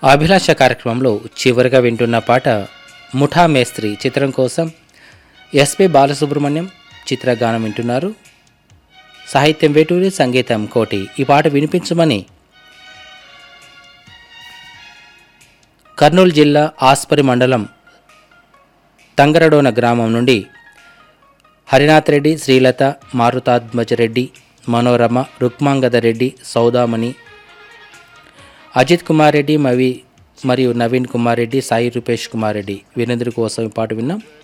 అభిలాష కార్యక్రమంలో చివరిగా వింటున్న పాట ముఠా మేస్త్రి చిత్రం కోసం ఎస్పి బాలసుబ్రహ్మణ్యం చిత్రగానం వింటున్నారు సాహిత్యం వేటూరి సంగీతం కోటి ఈ పాట వినిపించమని కర్నూలు జిల్లా ఆస్పరి మండలం తంగరడోన గ్రామం నుండి హరినాథ్ రెడ్డి శ్రీలత మారుతాధ్మజరెడ్డి మనోరమ రుక్మాంగద రెడ్డి సౌదామణి అజిత్ కుమార్ రెడ్డి మవి మరియు నవీన్ కుమార్ రెడ్డి సాయి రూపేష్ కుమార్ రెడ్డి వీరందరి కోసం ఈ పాట విన్నాం